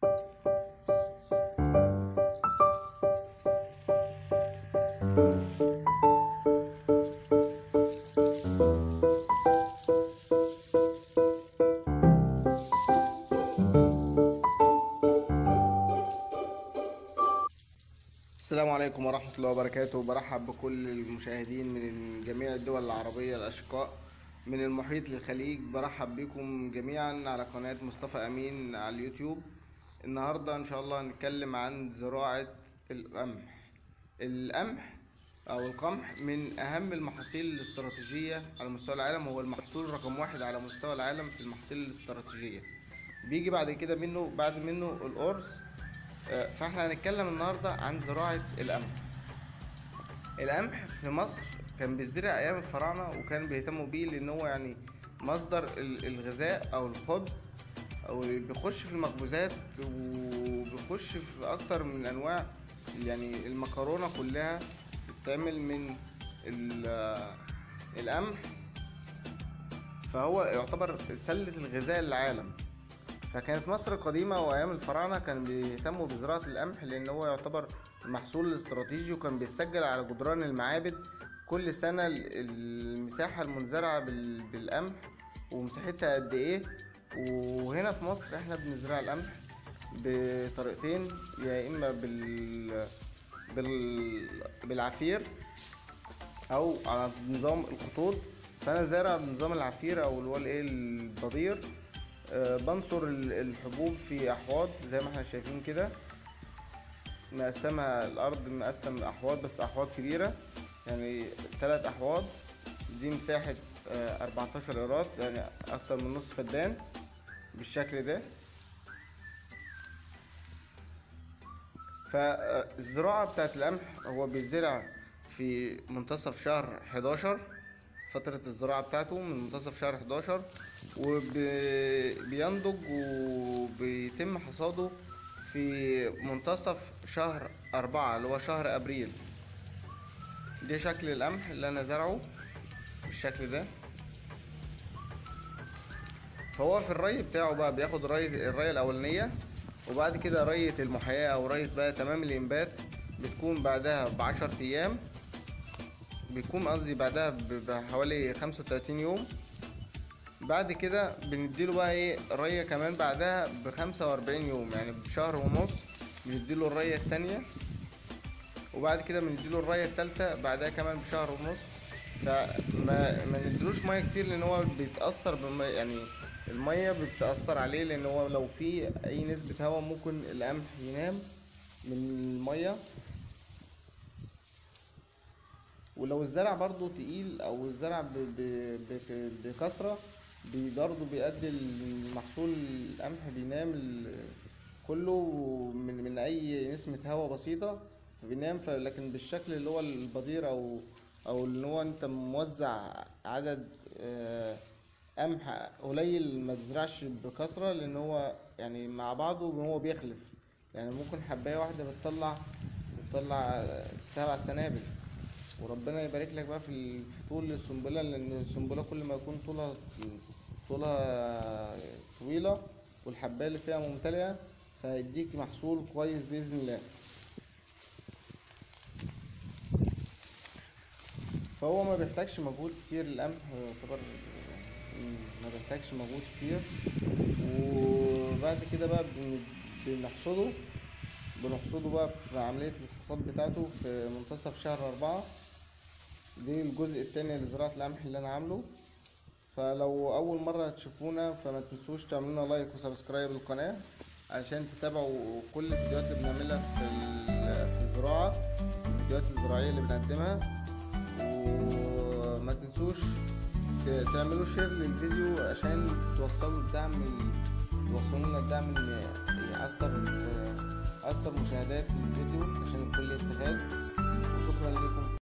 السلام عليكم ورحمة الله وبركاته برحب بكل المشاهدين من جميع الدول العربية الأشقاء من المحيط للخليج برحب بكم جميعا على قناة مصطفى أمين على اليوتيوب النهاردة إن شاء الله هنتكلم عن زراعة القمح القمح أو القمح من أهم المحاصيل الاستراتيجية على مستوى العالم هو المحصول رقم واحد على مستوى العالم في المحاصيل الاستراتيجية بيجي بعد كده منه بعد منه الأرز آه، فاحنا هنتكلم النهارده عن زراعة القمح القمح في مصر كان بيزرع ايام الفراعنة وكان بيهتموا بيه لان هو يعني مصدر ال- الغذاء او الخبز او بيخش في المخبوزات وبيخش في اكتر من انواع يعني المكرونة كلها بتتعمل من ال- آه، القمح فهو يعتبر سلة الغذاء للعالم فكانت مصر القديمة وأيام الفراعنة كان بيهتموا بزراعة القمح لأن هو يعتبر المحصول الاستراتيجي وكان بيتسجل على جدران المعابد كل سنة ال- المساحة المنزرعة بال- بالقمح ومساحتها قد إيه وهنا في مصر إحنا بنزرع القمح بطريقتين يا إما بال... بال... بالعفير أو على نظام الخطوط فأنا زارع بنظام العفير أو اللي هو الإيه البضير آه، بنصر ال- الحبوب في احواض زي ما احنا شايفين كده مقسمها الارض مقسم احواض بس احواض كبيره يعني ثلاث احواض دي مساحه آه، 14 ايراد يعني اكتر من نص فدان بالشكل ده فالزراعه بتاعت القمح هو بيزرع في منتصف شهر 11 فترة الزراعة بتاعته من منتصف شهر 11 وبينضج وبيتم حصاده في منتصف شهر أربعة اللي هو شهر أبريل ده شكل القمح اللي أنا زرعه بالشكل ده فهو في الري بتاعه بقى بياخد الري الري الأولانية وبعد كده رية المحياة أو رية بقى تمام الإنبات بتكون بعدها بعشر أيام بيكون قصدي بعدها ب- بحوالي خمسة وتلاتين يوم بعد كده بنديله بقى ايه رية كمان بعدها بخمسة وأربعين يوم يعني بشهر ونص بنديله الرية التانية وبعد كده بنديله الرية التالتة بعدها كمان بشهر ونص فما ما نديلوش مية كتير لأن هو بيتأثر بالمية يعني المية بتأثر عليه لأن هو لو في أي نسبة هواء ممكن القمح ينام من المية ولو الزرع برضو تقيل او الزرع ب- ب- ب- بكثرة بي- برضو بيؤدي المحصول القمح بينام ال- كله من من اي نسمة هواء بسيطة بينام ف- لكن بالشكل اللي هو البدير او او اللي هو انت موزع عدد آه، قمح قليل ما تزرعش بكثرة لان هو يعني مع بعضه هو بيخلف يعني ممكن حباية واحدة بتطلع بتطلع سبع سنابل وربنا يبارك لك بقى في ال- في طول السنبله لان السنبله كل ما يكون طولها طولها طويله والحبايه اللي فيها ممتلئه فيديك محصول كويس باذن الله فهو ما بيحتاجش مجهود كتير القمح يعتبر ما بيحتاجش مجهود كتير وبعد كده بقى بن- بنحصده بنحصده بقى في عملية الحصاد بتاعته في منتصف شهر أربعة دي الجزء التاني لزراعة القمح اللي أنا عامله فلو أول مرة تشوفونا فما تنسوش تعملونا لايك وسبسكرايب للقناة علشان تتابعوا كل الفيديوهات اللي بنعملها في ال- في الزراعة الفيديوهات الزراعية اللي بنقدمها وما تنسوش ت- تعملوا شير للفيديو عشان توصلوا الدعم ال- توصلوا لنا الدعم ان يعني اكتر اكتر مشاهدات للفيديو عشان الكل يستفاد وشكرا لكم